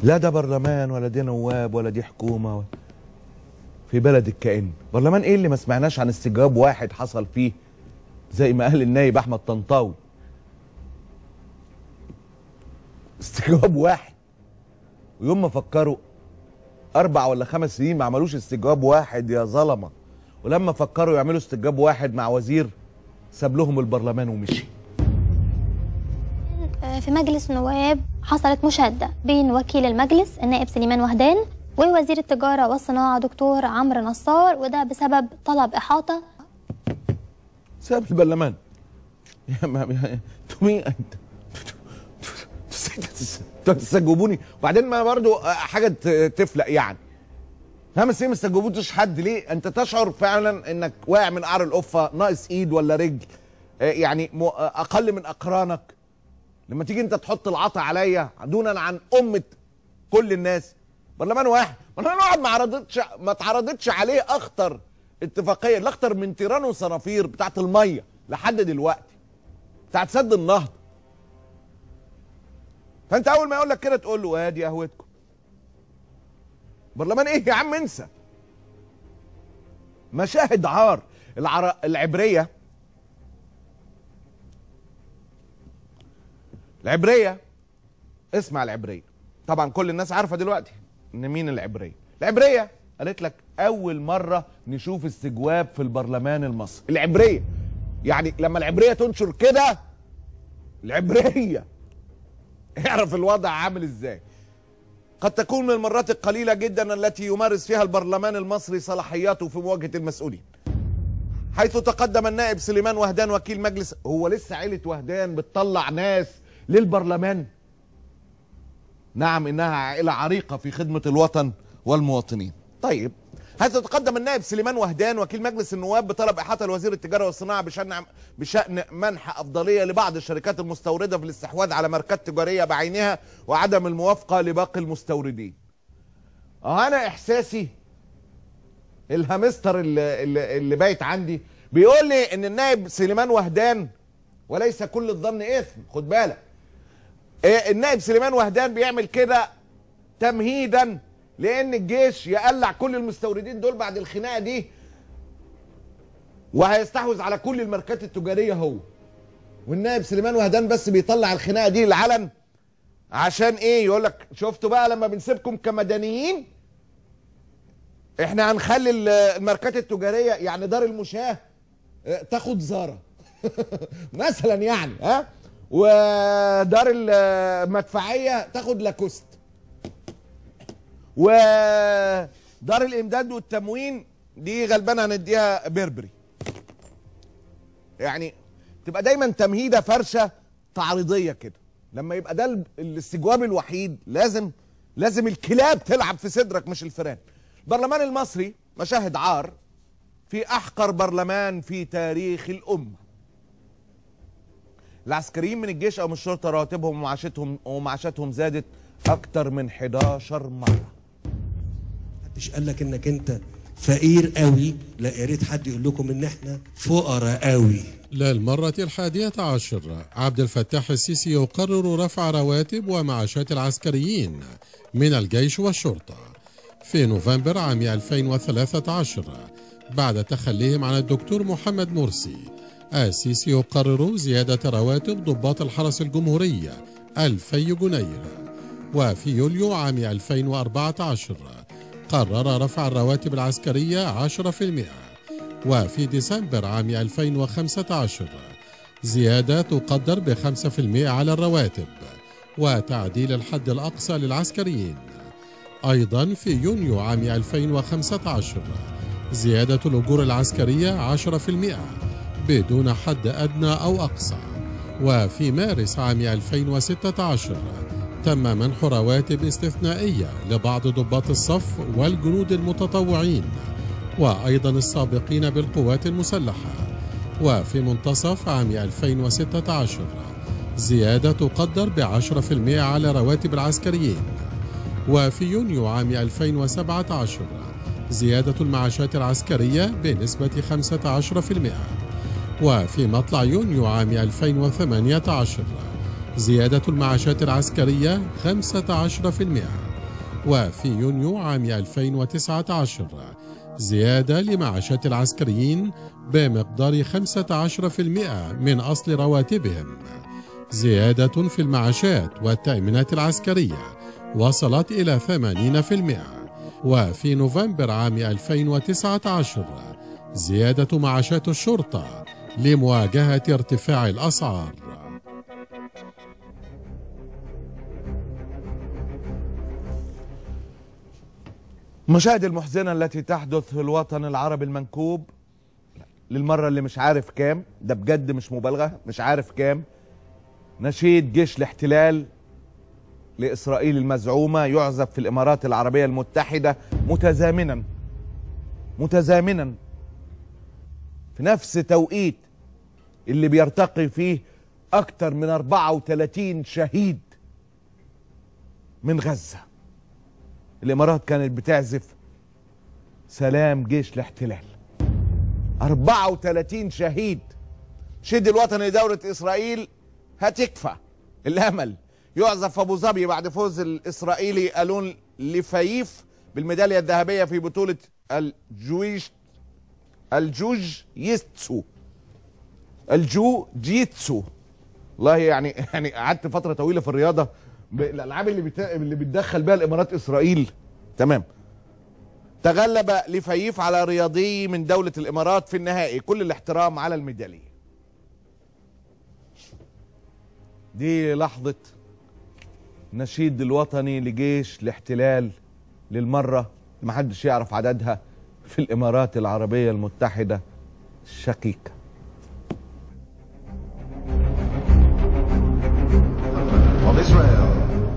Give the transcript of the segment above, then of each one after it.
لا ده برلمان ولا دي نواب ولا دي حكومه ولا في بلد الكائن برلمان ايه اللي ما سمعناش عن استجواب واحد حصل فيه زي ما قال النايب احمد طنطاوي استجواب واحد ويوم ما فكروا اربع ولا خمس سنين ما عملوش استجواب واحد يا ظلمه ولما فكروا يعملوا استجواب واحد مع وزير ساب لهم البرلمان ومشي في مجلس النواب حصلت مشادة بين وكيل المجلس النائب سليمان وهدان ووزير التجارة والصناعة دكتور عمرو نصار وده بسبب طلب إحاطة ساب البرلمان يا ما يا- انتوا مين انت انتوا تستجوبوني وبعدين ما برضو حاجه ت- تفلق يعني خمس سنين ما استجوبتوش حد ليه انت تشعر فعلا انك واقع من قعر القفه ناقص ايد ولا رجل آه، يعني م- اقل من اقرانك لما تيجي انت تحط العطا عليا دونا عن امه كل الناس برلمان واحد برلمان واحد ما عرضتش ما اتعرضتش عليه اخطر اتفاقيه لا اخطر من تيران وصنافير بتاعت الميه لحد دلوقتي بتاعت سد النهضه فانت اول ما يقول لك كده تقول له ادي قهوتكم برلمان ايه يا عم انسى مشاهد عار العر... العبريه العبريه اسمع العبريه طبعا كل الناس عارفه دلوقتي ان مين العبريه العبريه قالت لك اول مره نشوف استجواب في البرلمان المصري العبريه يعني لما العبريه تنشر كده العبريه اعرف الوضع عامل ازاي قد تكون من المرات القليله جدا التي يمارس فيها البرلمان المصري صلاحياته في مواجهه المسؤولين حيث تقدم النائب سليمان وهدان وكيل مجلس هو لسه عيله وهدان بتطلع ناس للبرلمان نعم انها عائله عريقه في خدمه الوطن والمواطنين طيب حيث تقدم النائب سليمان وهدان وكيل مجلس النواب بطلب احاطه لوزير التجاره والصناعه بشان بشان منح افضليه لبعض الشركات المستورده في الاستحواذ على ماركات تجاريه بعينها وعدم الموافقه لباقي المستوردين. اه انا احساسي الهامستر اللي, اللي, اللي بايت عندي بيقول لي ان النائب سليمان وهدان وليس كل الظن اثم خد بالك إيه النائب سليمان وهدان بيعمل كده تمهيدا لان الجيش يقلع كل المستوردين دول بعد الخناقه دي وهيستحوذ على كل الماركات التجاريه هو والنائب سليمان وهدان بس بيطلع الخناقه دي للعلن عشان ايه يقول لك شفتوا بقى لما بنسيبكم كمدنيين احنا هنخلي ال- الماركات التجاريه يعني دار المشاه اه، تاخد زاره مثلا يعني ها ودار المدفعيه تاخد لاكوست ودار الامداد والتموين دي غلبانه هنديها بيربري يعني تبقى دايما تمهيده فرشه تعريضيه كده لما يبقى ده ال- الاستجواب الوحيد لازم لازم الكلاب تلعب في صدرك مش الفئران البرلمان المصري مشاهد عار في احقر برلمان في تاريخ الامه العسكريين من الجيش او من الشرطه رواتبهم ومعاشتهم ومعاشاتهم زادت اكتر من 11 مره محدش قال لك انك انت فقير قوي لا يا ريت حد يقول لكم ان احنا فقراء قوي للمرة الحادية عشر عبد الفتاح السيسي يقرر رفع رواتب ومعاشات العسكريين من الجيش والشرطة في نوفمبر عام 2013 بعد تخليهم عن الدكتور محمد مرسي السيسي يقرر زيادة رواتب ضباط الحرس الجمهورية ألفي جنيه وفي يوليو عام 2014 قرر رفع الرواتب العسكرية 10% وفي ديسمبر عام 2015 زيادة تقدر ب 5% على الرواتب وتعديل الحد الأقصى للعسكريين أيضا في يونيو عام 2015 زيادة الأجور العسكرية 10% بدون حد أدنى أو أقصى وفي مارس عام 2016 تم منح رواتب استثنائية لبعض ضباط الصف والجنود المتطوعين وأيضا السابقين بالقوات المسلحة وفي منتصف عام 2016 زيادة تقدر بعشرة في المئة على رواتب العسكريين وفي يونيو عام 2017 زيادة المعاشات العسكرية بنسبة 15% وفي مطلع يونيو عام 2018 زيادة المعاشات العسكرية 15% وفي يونيو عام 2019 زيادة لمعاشات العسكريين بمقدار 15% من أصل رواتبهم زيادة في المعاشات والتأمينات العسكرية وصلت إلى 80% وفي نوفمبر عام 2019 زيادة معاشات الشرطة لمواجهة ارتفاع الأسعار المشاهد المحزنة التي تحدث في الوطن العربي المنكوب للمرة اللي مش عارف كام ده بجد مش مبالغة مش عارف كام نشيد جيش الاحتلال لإسرائيل المزعومة يعزف في الإمارات العربية المتحدة متزامنا متزامنا في نفس توقيت اللي بيرتقي فيه أكتر من 34 شهيد من غزة الإمارات كانت بتعزف سلام جيش الاحتلال 34 شهيد شد الوطني لدولة إسرائيل هتكفى الأمل يعزف في أبو ظبي بعد فوز الإسرائيلي ألون لفايف بالميدالية الذهبية في بطولة الجويش الجوج يستسو الجو جيتسو والله يعني يعني قعدت فترة طويلة في الرياضة بالألعاب اللي بت... اللي بتدخل بها الإمارات إسرائيل تمام تغلب لفايف على رياضي من دولة الإمارات في النهائي كل الاحترام على الميدالية دي لحظة نشيد الوطني لجيش الاحتلال للمرة ما حدش يعرف عددها في الإمارات العربية المتحدة الشقيقة of Israel.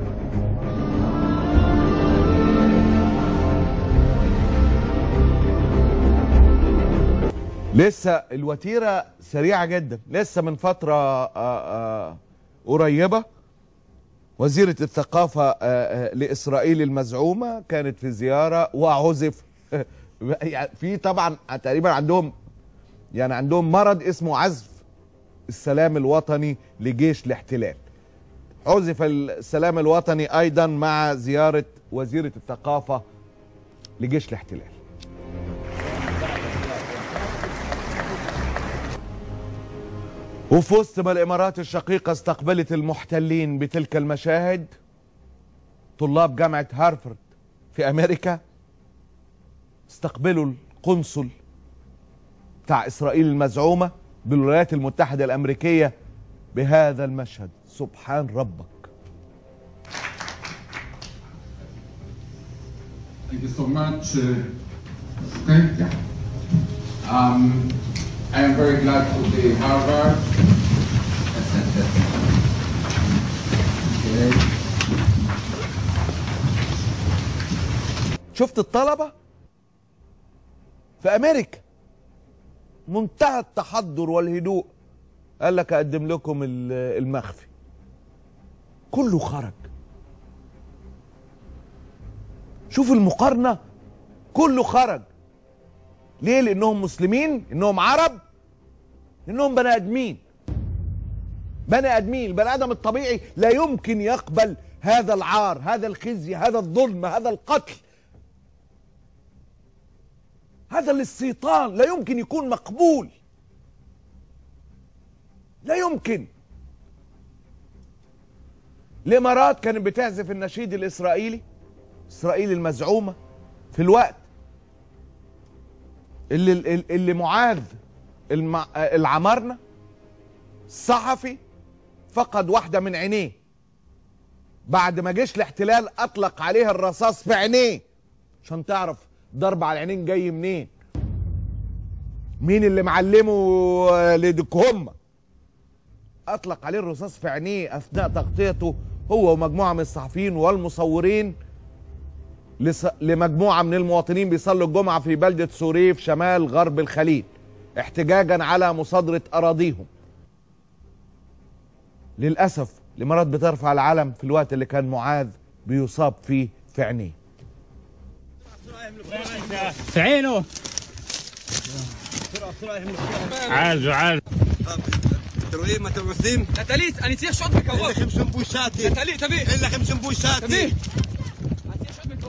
لسه الوتيرة سريعة جدا لسه من فترة آه، آه، قريبة وزيرة الثقافة آه، آه، لإسرائيل المزعومة كانت في زيارة وعزف يعني في طبعا تقريبا عندهم يعني عندهم مرض اسمه عزف السلام الوطني لجيش الاحتلال عزف السلام الوطني أيضا مع زيارة وزيرة الثقافة لجيش الاحتلال وفي وسط ما الامارات الشقيقه استقبلت المحتلين بتلك المشاهد طلاب جامعه هارفرد في امريكا استقبلوا القنصل بتاع اسرائيل المزعومه بالولايات المتحده الامريكيه بهذا المشهد سبحان ربك Thank you so much. Uh, okay, yeah. Um, I am very glad to be Harvard. okay. شفت الطلبه في امريكا منتهى التحضر والهدوء قال لك اقدم لكم ال- المخفي كله خرج شوف المقارنه كله خرج ليه لانهم مسلمين انهم عرب انهم بني ادمين بني ادمين البني ادم الطبيعي لا يمكن يقبل هذا العار هذا الخزي هذا الظلم هذا القتل هذا الاستيطان لا يمكن يكون مقبول لا يمكن الامارات كانت بتعزف النشيد الاسرائيلي اسرائيل المزعومه في الوقت اللي اللي معاذ المع... العمارنه الصحفي فقد واحده من عينيه بعد ما جيش الاحتلال اطلق عليها الرصاص في عينيه عشان تعرف ضرب على العينين جاي منين مين اللي معلمه لدكهم اطلق عليه الرصاص في عينيه اثناء تغطيته هو ومجموعه من الصحفيين والمصورين لس... لمجموعه من المواطنين بيصلوا الجمعه في بلده سوريف شمال غرب الخليل احتجاجا على مصادره اراضيهم للاسف الامارات بترفع العلم في الوقت اللي كان معاذ بيصاب فيه في عينيه في عينه عاز عاز تروي ما تروسين نتاليت انا تيخ شوط بكواب خمسين بوشاتي نتاليت تبي الا خمسين بوشاتي تبي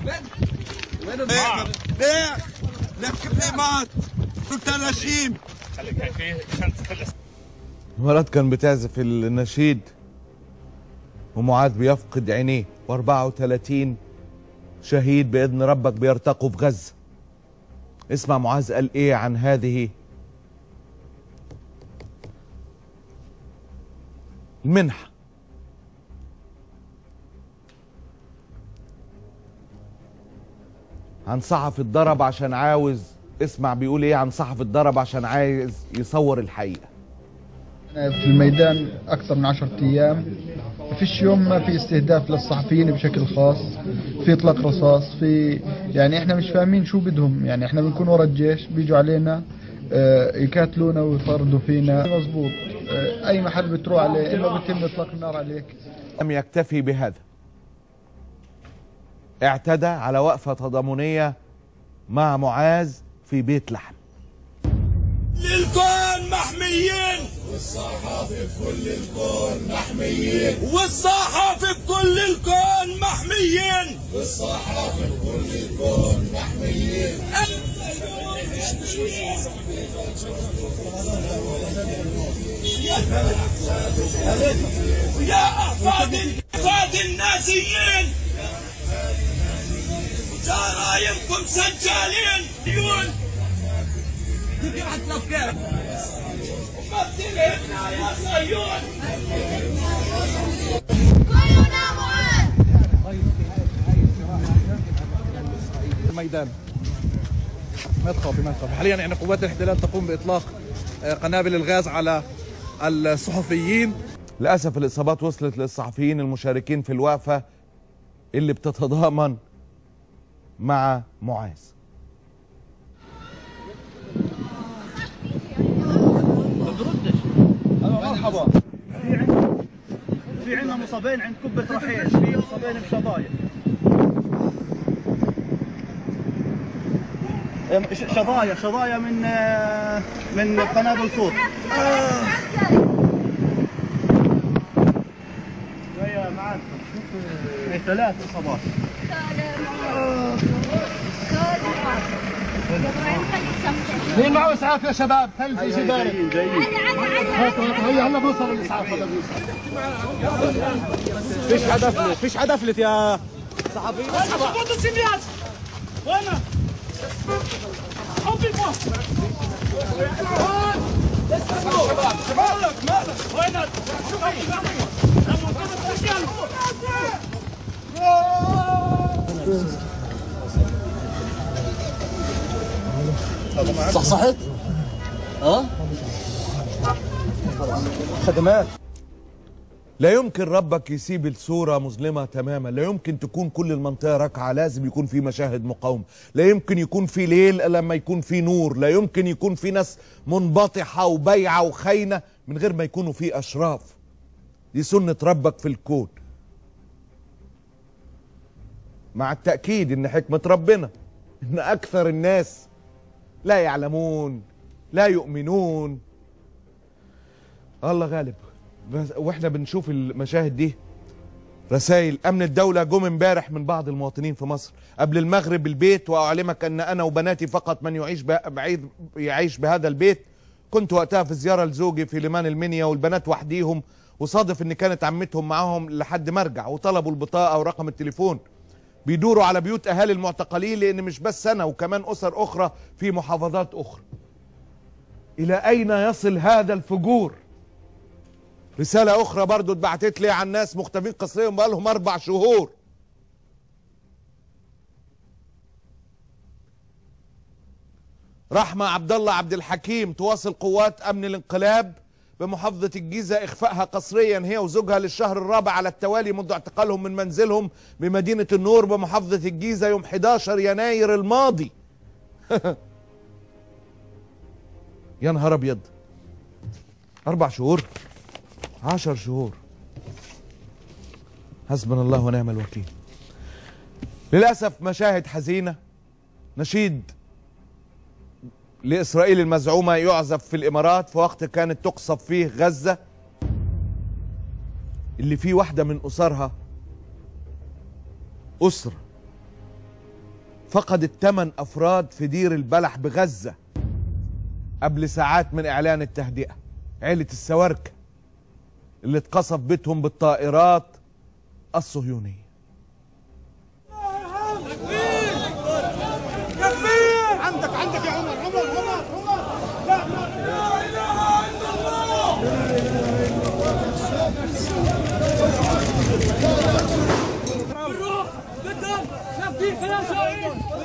ليه؟ لك كلمات قلت نشيم مرات كان بتعزف النشيد ومعاذ بيفقد عينيه و34 شهيد بإذن ربك بيرتقوا في غزة اسمع معاذ قال ايه عن هذه المنحة عن صحفي اتضرب عشان عاوز اسمع بيقول ايه عن صحفي اتضرب عشان عايز يصور الحقيقة في الميدان أكثر من عشرة أيام فيش يوم ما في استهداف للصحفيين بشكل خاص في إطلاق رصاص في يعني إحنا مش فاهمين شو بدهم يعني إحنا بنكون ورا الجيش بيجوا علينا آه، يقاتلونا ويطاردوا فينا مزبوط آه، أي محل بتروح عليه إما بيتم إطلاق النار عليك لم يكتفي بهذا اعتدى على وقفة تضامنية مع معاذ في بيت لحم الكون محميين والصحافة في كل الكون محميين والصحافة في كل الكون محميين والصحافة في كل الكون محميين يا أحفاد أحفاد النازيين جرايمكم سجالين ديون مبتلعنا يا صيون الميدان ما تخافي ما تخافي حاليا يعني قوات الاحتلال تقوم باطلاق آه، قنابل الغاز على الصحفيين للأسف الإصابات وصلت للصحفيين المشاركين في الوقفة اللي بتتضامن مع معاذ مرحبا في عندنا في عندنا مصابين عند كبة رحيل في مصابين بشظايا إيه، ش- شظايا شظايا من آه، من قنابل صوت يا معاذ في ثلاث اصابات مين معه اسعاف يا شباب؟ هل في شيء بارد؟ جايين جايين هيا هلا بوصل الاسعاف هلا بيوصل فيش حدفلت فيش حدفلت يا صحفي خذوا السميات وانا حبي فوق مالك مالك وينك؟ صح صحت؟ اه خدمات لا يمكن ربك يسيب الصورة مظلمة تماما لا يمكن تكون كل المنطقة راكعة لازم يكون في مشاهد مقاومة لا يمكن يكون في ليل إلا لما يكون في نور لا يمكن يكون في ناس منبطحة وبيعة وخاينة من غير ما يكونوا في أشراف دي سنة ربك في الكون مع التأكيد إن حكمة ربنا إن أكثر الناس لا يعلمون لا يؤمنون الله غالب بس واحنا بنشوف المشاهد دي رسائل امن الدوله جم امبارح من بعض المواطنين في مصر قبل المغرب البيت واعلمك ان انا وبناتي فقط من يعيش ب- بعيد يعيش بهذا البيت كنت وقتها في زياره لزوجي في لمان المنيا والبنات وحديهم وصادف ان كانت عمتهم معاهم لحد ما ارجع وطلبوا البطاقه ورقم التليفون بيدوروا على بيوت اهالي المعتقلين لان مش بس انا وكمان اسر اخرى في محافظات اخرى الى اين يصل هذا الفجور رسالة أخرى برضو اتبعتت لي عن ناس مختفين قسريا بقالهم أربع شهور رحمة عبد الله عبد الحكيم تواصل قوات أمن الانقلاب بمحافظة الجيزة إخفائها قسريا هي وزوجها للشهر الرابع على التوالي منذ اعتقالهم من منزلهم بمدينة النور بمحافظة الجيزة يوم 11 يناير الماضي يا نهار أبيض أربع شهور عشر شهور حسبنا الله ونعم الوكيل للأسف مشاهد حزينة نشيد لإسرائيل المزعومة يعزف في الإمارات في وقت كانت تقصف فيه غزة اللي فيه واحدة من أسرها أسرة فقدت 8 افراد في دير البلح بغزه قبل ساعات من اعلان التهدئه عيله السواركه اللي اتقصف بيتهم بالطائرات الصهيونيه عندك عندك يا عمر عمر عمر عمر لا لا اله الا الله بالروح بالدم نفدي فيا شهيد